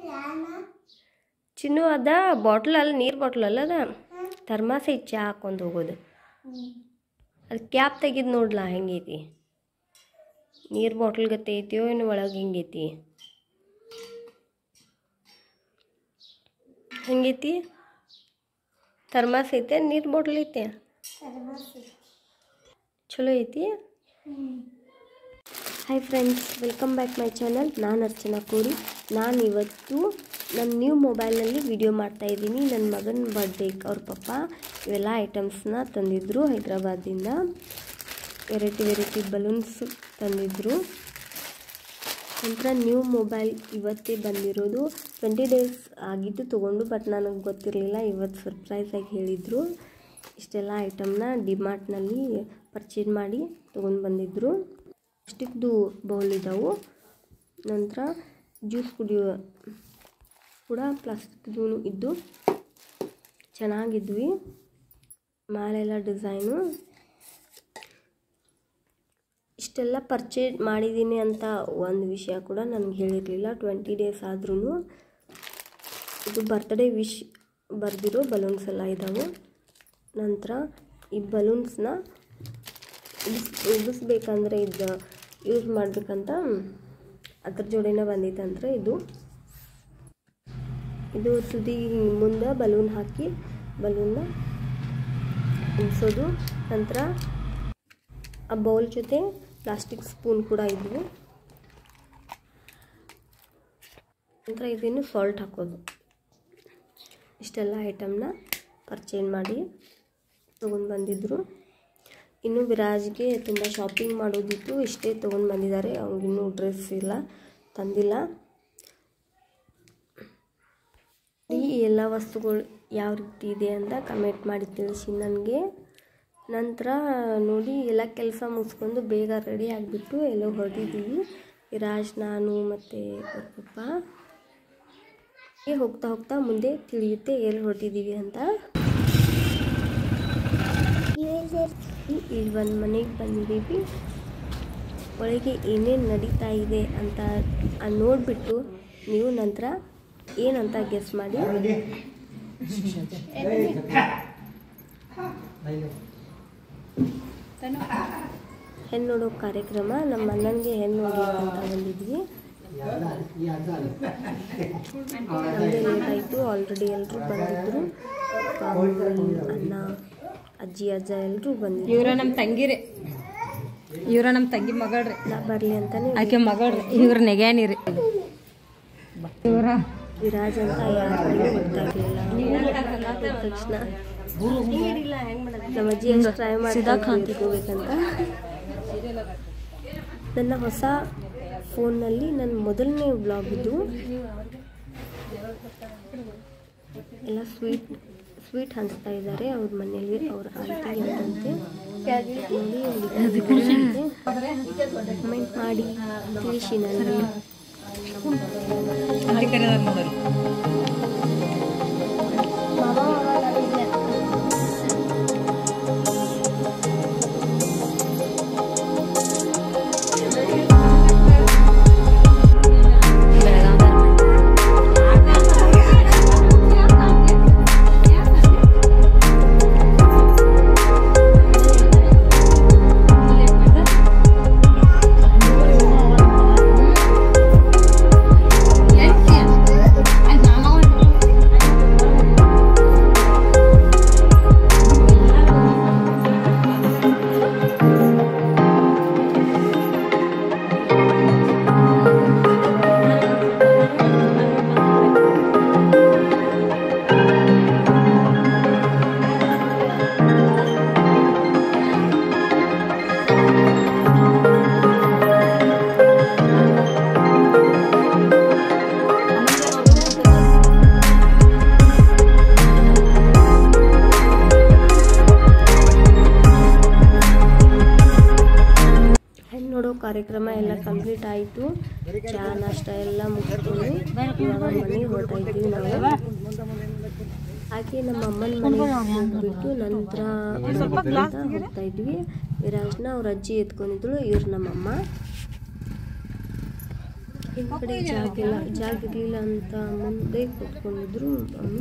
ಚಿನ್ನು ಅದ ಬಾಟ್ಲ್ ಅಲ್ಲ ನೀರು ಬಾಟ್ಲ್ ಅಲ್ಲ ಅದ ಥರ್ಮಾಸ ಐತಿ ಚಾ ಹಾಕೊಂಡು ಹೋಗೋದು ಅದು ಕ್ಯಾಪ್ ತೆಗಿದ್ ನೋಡ್ಲಾ ಹೆಂಗೈತಿ ನೀರು ಬಾಟ್ಲ್ ಗತೆ ಐತಿಯೋ ಏನು ಒಳಗೆ ಹೆಂಗೈತಿ ಹೆಂಗೈತಿ ಥರ್ಮಾಸ್ ಐತೆ ನೀರು ಬಾಟ್ಲ್ ಐತೆ ಚಲೋ ಐತಿ hi friends welcome back my channel ನಾನು ಅರ್ಚನಾ ಕೋರಿ ನಾನು ಇವತ್ತು ನನ್ನ ನ್ಯೂ ಮೊಬೈಲ್ನಲ್ಲಿ ವಿಡಿಯೋ ಮಾಡ್ತಾ ಇದ್ದೀನಿ ನನ್ನ ಮಗನ ಬರ್ಡೇಗೆ ಅವ್ರ ಪಪ್ಪ ಇವೆಲ್ಲ ಐಟಮ್ಸ್ನ ತಂದಿದ್ದರು ಹೈದ್ರಾಬಾದಿಂದ ವೆರೈಟಿ ವೆರೈಟಿ ಬಲೂನ್ಸ್ ತಂದಿದ್ದರು ನಂತರ ನ್ಯೂ ಮೊಬೈಲ್ ಇವತ್ತೇ ಬಂದಿರೋದು ಟ್ವೆಂಟಿ ಡೇಸ್ ಆಗಿದ್ದು ತೊಗೊಂಡು ಬಟ್ ನನಗೆ ಗೊತ್ತಿರಲಿಲ್ಲ ಇವತ್ತು ಸರ್ಪ್ರೈಸಾಗಿ ಹೇಳಿದರು ಇಷ್ಟೆಲ್ಲ ಐಟಮ್ನ ಡಿಮಾರ್ಟ್ನಲ್ಲಿ ಪರ್ಚೇಸ್ ಮಾಡಿ ತೊಗೊಂಡು ಬಂದಿದ್ದರು ಪ್ಲಾಸ್ಟಿಕ್ದು ಬೌಲ್ ಇದ್ದಾವೆ ನಂತರ ಜ್ಯೂಸ್ ಕುಡಿಯೋ ಕೂಡ ಪ್ಲಾಸ್ಟಿಕ್ದು ಇದ್ದು ಚೆನ್ನಾಗಿದ್ವಿ ಮೇಲೆಲ್ಲ ಡಿಸೈನು ಇಷ್ಟೆಲ್ಲ ಪರ್ಚೇಸ್ ಮಾಡಿದ್ದೀನಿ ಅಂತ ಒಂದು ವಿಷಯ ಕೂಡ ನನಗೆ ಹೇಳಿರಲಿಲ್ಲ ಟ್ವೆಂಟಿ ಡೇಸ್ ಆದ್ರೂ ಇದು ಬರ್ತ್ಡೇ ವಿಶ್ ಬರೆದಿರೋ ಬಲೂನ್ಸ್ ಎಲ್ಲ ಇದ್ದಾವೆ ನಂತರ ಈ ಬಲೂನ್ಸ್ನ ಉಡಿಸ್ ಉಡಿಸ್ಬೇಕಂದ್ರೆ ಇದು ಯೂಸ್ ಮಾಡಬೇಕಂತ ಅದ್ರ ಜೋಡಿನೇ ಬಂದಿತ್ತಂದ್ರೆ ಇದು ಇದು ತುದಿ ಮುಂದೆ ಬಲೂನ್ ಹಾಕಿ ಬಲೂನ್ನ ಉಡಿಸೋದು ನಂತರ ಆ ಬೌಲ್ ಜೊತೆ ಪ್ಲಾಸ್ಟಿಕ್ ಸ್ಪೂನ್ ಕೂಡ ಇದ್ವು ನಂತರ ಇದನ್ನು ಸಾಲ್ಟ್ ಹಾಕೋದು ಇಷ್ಟೆಲ್ಲ ಐಟಮ್ನ ಪರ್ಚೇಸ್ ಮಾಡಿ ತೊಗೊಂಡು ಬಂದಿದ್ದರು ಇನ್ನು ವಿರಾಜ್ಗೆ ತುಂಬ ಶಾಪಿಂಗ್ ಮಾಡೋದಿತ್ತು ಇಷ್ಟೇ ತೊಗೊಂಡು ಬಂದಿದ್ದಾರೆ ಅವ್ನಿಗಿನ್ನೂ ಡ್ರೆಸ್ ಇಲ್ಲ ತಂದಿಲ್ಲ ಈ ಎಲ್ಲ ವಸ್ತುಗಳು ಯಾವ ರೀತಿ ಇದೆ ಅಂತ ಕಮೆಂಟ್ ಮಾಡಿ ತಿಳಿಸಿ ನನಗೆ ನಂತರ ನೋಡಿ ಎಲ್ಲ ಕೆಲಸ ಮುಗಿಸ್ಕೊಂಡು ಬೇಗ ರೆಡಿ ಆಗಿಬಿಟ್ಟು ಎಲ್ಲೋ ಹೊರಟಿದ್ದೀವಿ ವಿರಾಜ್ ನಾನು ಮತ್ತು ಅವ್ರ ಪಪ್ಪ ಹೀಗೆ ಹೋಗ್ತಾ ಹೋಗ್ತಾ ಮುಂದೆ ತಿಳಿಯುತ್ತೆ ಎಲ್ಲಿ ಹೊರಟಿದ್ದೀವಿ ಅಂತ ಇಲ್ಲಿ ಒಂದು ಮನೆಗೆ ಬಂದಿದ್ದೀವಿ ಒಳಗೆ ಏನೇನು ನಡೀತಾ ಇದೆ ಅಂತ ಅದ್ ನೋಡಿಬಿಟ್ಟು ನೀವು ನಂತರ ಏನಂತ ಗೆಸ್ ಮಾಡಿ ಹೆಣ್ಣು ನೋಡೋ ಕಾರ್ಯಕ್ರಮ ನಮ್ಮ ಅಣ್ಣನಿಗೆ ಹೆಣ್ಣು ನೋಡ್ಲಿಕ್ಕೆ ಅಂತ ಬಂದಿದ್ವಿ ನಮ್ಮದೇ ಲೇಟ್ ಆಯಿತು ಆಲ್ರೆಡಿ ಎಲ್ಲರೂ ಬಂದಿದ್ದರು ಅಣ್ಣ ಅಜ್ಜಿ ಅಜ್ಜ ಎಲ್ಲರೂ ಬಂದಿದ್ರು ಇವ್ರ ನಮ್ಮ ತಂಗಿರಿ ಇವ್ರ ನಮ್ಮ ತಂಗಿ ಮಗಳ್ರಿ ನಾ ಬರಲಿ ಅಂತಾನೆ ಆಕೆ ಮಗಳ್ರಿ ಇವ್ರ ನೆಗ್ಯಾನಿರಿ ಇವ್ರ ವಿರಾಜ್ ಅಂತ ಯಾರಿಗೂ ಗೊತ್ತಾಗಲಿಲ್ಲ ತಕ್ಷಣ ನಮ್ಮ ಅಜ್ಜಿ ಎಷ್ಟು ಟ್ರೈ ಮಾಡಿ ಹೋಗ್ಬೇಕಂತ ನನ್ನ ಹೊಸ ಫೋನ್ನಲ್ಲಿ ನನ್ನ ಮೊದಲನೇ ಬ್ಲಾಗ್ ಇದು ಎಲ್ಲ ಸ್ವೀಟ್ ಸ್ವೀಟ್ ಹಂಚ್ತಾ ಇದ್ದಾರೆ ಅವ್ರ ಮನೆಯಲ್ಲಿ ಅವ್ರ ಆಂಟಿ ಅವರಂತೆ ನೋಡಿ ಕಮೆಂಟ್ ಮಾಡಿ ತಿಳಿಸಿ ನನಗೆ ಹೆಣ್ಣು ನೋಡೋ ಕಾರ್ಯಕ್ರಮ ಎಲ್ಲ ಕಂಪ್ಲೀಟ್ ಆಯಿತು ಚಾ ನಾಷ್ಟ ಎಲ್ಲ ಮುಗಿಸ್ಕೊಂಡು ಇವಾಗ ಮನೆಗೆ ಹೊರಡ್ತಾ ಇದ್ದೀವಿ ನಾವು ಹಾಗೆ ನಮ್ಮ ಅಮ್ಮನ ಮನೆಗೆ ಹೋಗ್ಬಿಟ್ಟು ನಂತರ ಅಂತ ಹೋಗ್ತಾ ಇದ್ವಿ ವಿರಾಜ್ನ ಅವ್ರ ಅಜ್ಜಿ ಎತ್ಕೊಂಡಿದ್ರು ಇವ್ರು ನಮ್ಮಮ್ಮ ಈ ಕಡೆ ಜಾಗ ಇಲ್ಲ ಜಾಗ ಇರಲಿಲ್ಲ ಅಂತ ಮುಂದೆ ಕೂತ್ಕೊಂಡಿದ್ರು ಮಮ್ಮಿ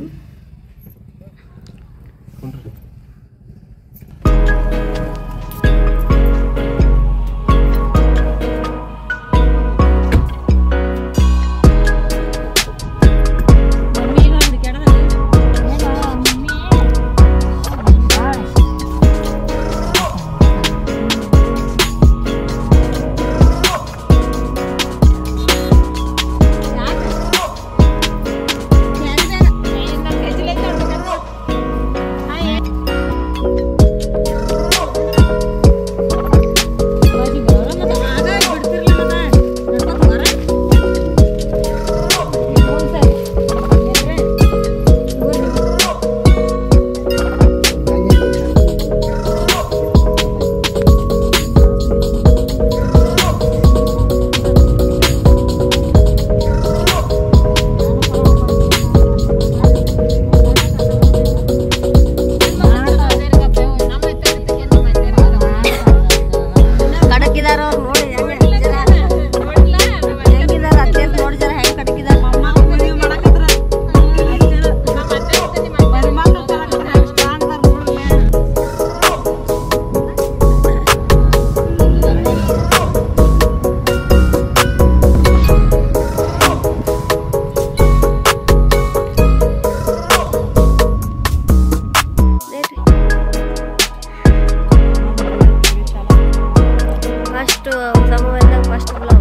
ಕಡಕಿದಾರ ಅವ್ರು ನೋಡಿ ಹೆಂಗಿದಾರ ಅತ್ತೆ ನೋಡಿ ಜರ ಹೆಂಗ್ ಕಡಕಿದಾರ ಫಸ್ಟ್ ಸಮಯದಾಗ ಫಸ್ಟ್ ಬ್ಲಾಗ್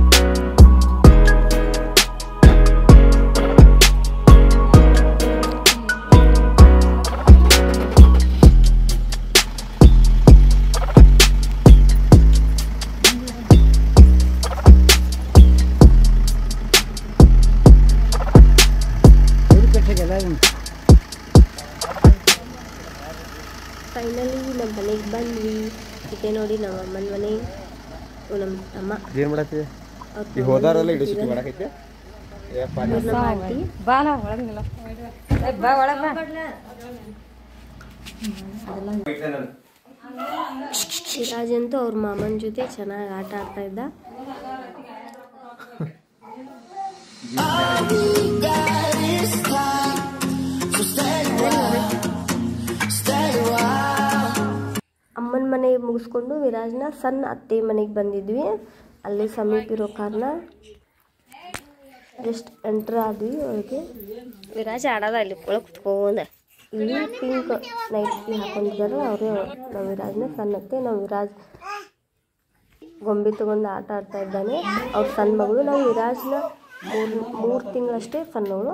ಫೈನಲಿ ನಮ್ಮ ಮನೆಗೆ ಬಂದ್ವಿ ಇದೆ ನೋಡಿ ನಮ್ಮ ಅಮ್ಮನ ಮನೆ ಇವ್ ನಮ್ಮ ತಮ್ಮ ಏನ್ ಮಾಡತ್ತಿ ಅವ್ರ ಈಗ ಹೋದಾರಲ್ಲ ಇಡೀ ಸುತ್ತಿ ಮಾಡಕೈತೆ ನಮ್ಮ ಪಾಟಿ ಬಾ ನಾ ಒಳಗ್ ನಿಲ್ಲ ಏ, ಬಾ ಒಳಗ್ ಬಾ ಸಿರಾಜ್ ಅಂತೂ ಅವ್ರ ಮಾಮನ ಜೊತೆ ಚೆನ್ನಾಗಿ ಆಟ ಆಡ್ತಾ ಇದ್ದ ಅಮ್ಮನ ಮನೆ ಮುಗಿಸ್ಕೊಂಡು ವಿರಾಜ್ನ ಸಣ್ಣ ಅತ್ತೆ ಮನೆಗೆ ಬಂದಿದ್ವಿ ಅಲ್ಲಿ ಸಮೀಪ ಇರೋ ಕಾರಣ ಜಸ್ಟ್ ಎಂಟ್ರ್ ಆದ್ವಿ ಒಳಗೆ ವಿರಾಜ್ ಆಡೋದ ಅಲ್ಲಿ ಒಳಗೆ ಕುತ್ಕೊಂಡ ಇಲ್ಲಿ ಪಿಂಕ್ ನೈಟಿ ಹಾಕೊಂಡಿದ್ದಾರೆ ಅವರೇ ನಾವು ವಿರಾಜ್ನ ಸಣ್ಣತ್ತೆ ನಾವು ವಿರಾಜ್ ಗೊಂಬೆ ತಗೊಂಡು ಆಟ ಆಡ್ತಾ ಇದ್ದಾನೆ ಅವ್ರ ಸಣ್ಣ ಮಗಳು ನಾವು ವಿರಾಜ್ನ ಮೂರು ಮೂರು ತಿಂಗಳಷ್ಟೇ ಸಣ್ಣವಳು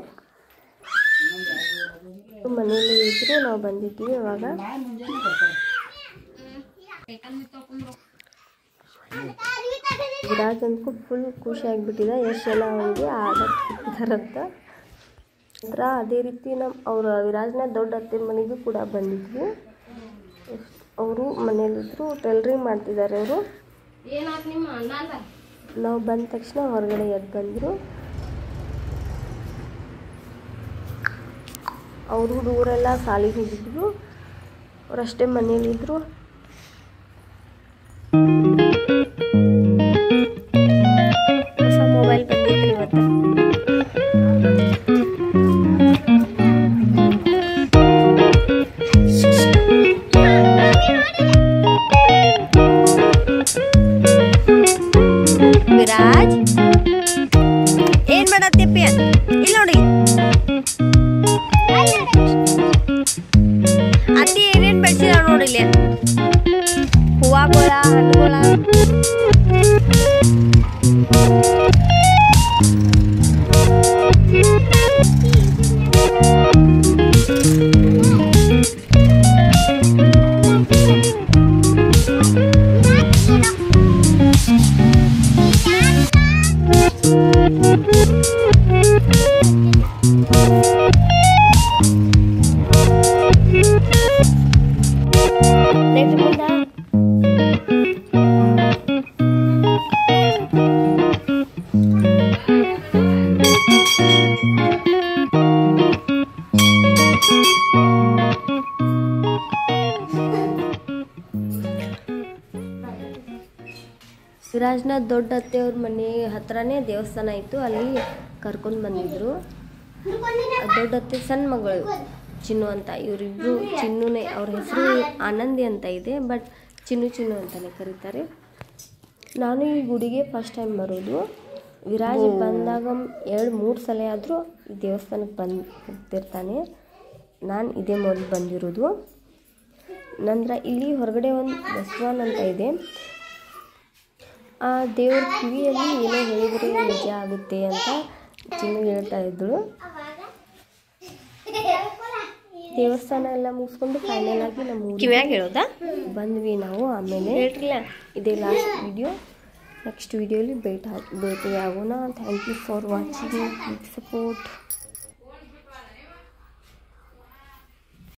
ಮನೇಲಿ ಇದ್ರು ನಾವು ಬಂದಿದ್ವಿ ಅವಾಗ ವಿರಾಜ್ ಅಂದ್ಕೂ ಫುಲ್ ಖುಷಿ ಆಗಿಬಿಟ್ಟಿದೆ ಎಷ್ಟು ಜನ ಅವನಿಗೆ ಆಡಕ್ಕೆ ಸಿಕ್ಕಿದಾರಂತ ನಂತರ ಅದೇ ರೀತಿ ನಮ್ಮ ಅವ್ರ ವಿರಾಜ್ನ ದೊಡ್ಡ ಅತ್ತೆ ಮನೆಗೂ ಕೂಡ ಬಂದಿದ್ವಿ ಅವರು ಮನೇಲಿದ್ರು ಟೈಲರಿಂಗ್ ಮಾಡ್ತಿದ್ದಾರೆ ಅವರು ನಾವು ಬಂದ ತಕ್ಷಣ ಹೊರಗಡೆ ಎದ್ದು ಬಂದರು ಅವರು ಹುಡುಗರೆಲ್ಲ ಸಾಲಿಗೆ ಹೋಗಿದ್ರು ಅವರಷ್ಟೇ ಮನೇಲಿದ್ರು ಹೊಸ ಮೊಬೈಲ್ ಬಂದಿತ್ತು ಇವತ್ತು ವಿರಾಜ್ ಏನ್ ಮಾಡತ್ತಪ್ಪಿ ಇಲ್ಲ ನೋಡಿ ಅತ್ತಿ ಏನೇನ್ ಬೆಳ್ಸಿದಾಳ ನೋಡಿ ಇಲ್ಲಿ ಹೂವಾಗೋಳ ಹಣ್ಣುಗೋಳ ನೆಕ್ಸ್ಟ್ ಮುಂದ ವಿರಾಜ್ನ ದೊಡ್ಡ ಅತ್ತೆಯವ್ರ ಮನೆ ಹತ್ರನೇ ದೇವಸ್ಥಾನ ಇತ್ತು ಅಲ್ಲಿ ಕರ್ಕೊಂಡು ಬಂದಿದ್ರು ಆ ದೊಡ್ಡ ಅತ್ತೆ ಸಣ್ಣ ಮಗಳು ಚಿನ್ನು ಅಂತ ಇವರಿಬ್ರು ಚಿನ್ನುನೇ ಅವ್ರ ಹೆಸರು ಆನಂದಿ ಅಂತ ಇದೆ ಬಟ್ ಚಿನ್ನು ಚಿನ್ನು ಅಂತಲೇ ಕರೀತಾರೆ ನಾನು ಈ ಗುಡಿಗೆ ಫಸ್ಟ್ ಟೈಮ್ ಬರೋದು ವಿರಾಜ್ ಬಂದಾಗ ಎರಡು ಮೂರು ಸಲ ಆದರೂ ಈ ದೇವಸ್ಥಾನಕ್ಕೆ ಬಂದು ಹೋಗ್ತಿರ್ತಾನೆ ನಾನು ಇದೇ ಮೊದಲು ಬಂದಿರೋದು ನಂತರ ಇಲ್ಲಿ ಹೊರಗಡೆ ಒಂದು ಬಸವನ್ ಅಂತ ಇದೆ ಆ ದೇವ್ರ ಕಿವಿಯಲ್ಲಿ ಏನೋ ಹೇಳಿದರೆ ನಿಜ ಆಗುತ್ತೆ ಅಂತ ಚಿನ್ನು ಹೇಳ್ತಾ ಇದ್ಳು ದೇವಸ್ಥಾನ ಎಲ್ಲ ಮುಗಿಸ್ಕೊಂಡು ಫೈನಲ್ ಆಗಿ ನಮ್ಮ ಕಿವ್ಯಾಗ ಹೇಳೋದಾ ಬಂದ್ವಿ ನಾವು ಆಮೇಲೆ ಇದೇ ಲಾಸ್ಟ್ ವಿಡಿಯೋ ನೆಕ್ಸ್ಟ್ ವಿಡಿಯೋಲಿ ಭೇಟಿ ಭೇಟಿ ಆಗೋಣ thank you for watching support